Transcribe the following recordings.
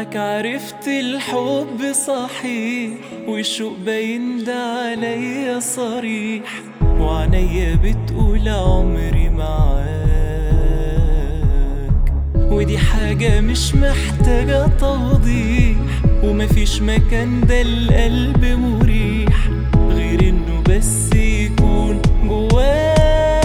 معك عرفت الحب صحيح والشوق باين ده عليا صريح وعنيا بتقول عمري معاك ودي حاجة مش محتاجة توضيح ومفيش مكان ده القلب مريح غير انه بس يكون جواك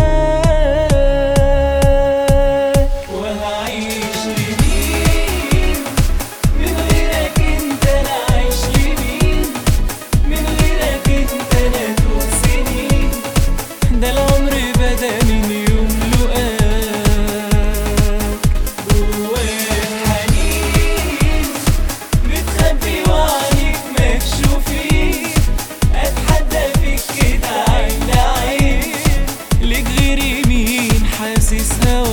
وهعيش لمين من غيرك انت انا عايش لمين من غيرك انت انا دوب سنين ده العمر بدا من يوم لقاك جواك حنين بتخبي وعنيك مكشوفين اتحدى فيك كده عين لعين ليك غيري مين حاسس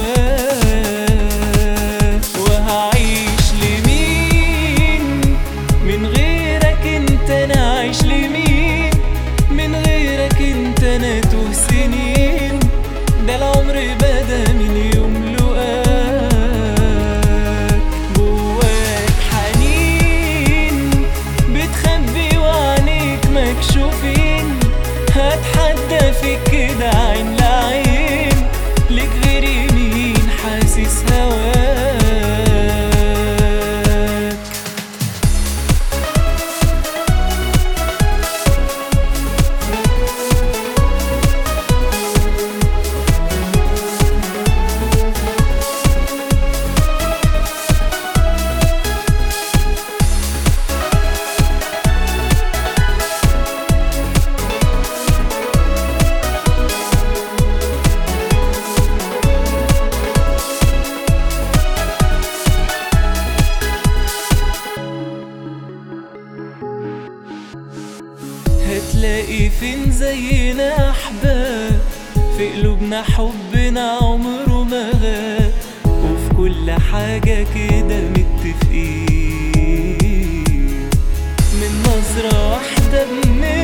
هواك وهعيش لمين من غيرك انت انا عايش لمين من غيرك انت انا توه سنين ده العمر بدا من يوم لقاك جواك حنين بتخبي وعنيك مكشوفين هتحدى فيك كده عين لعين ليك غيري مين حاسس هواك هتلاقي فين زينا احباب في قلوبنا حبنا عمره ما غاب وفي كل حاجة كده متفقين من نظرة واحدة بنبقى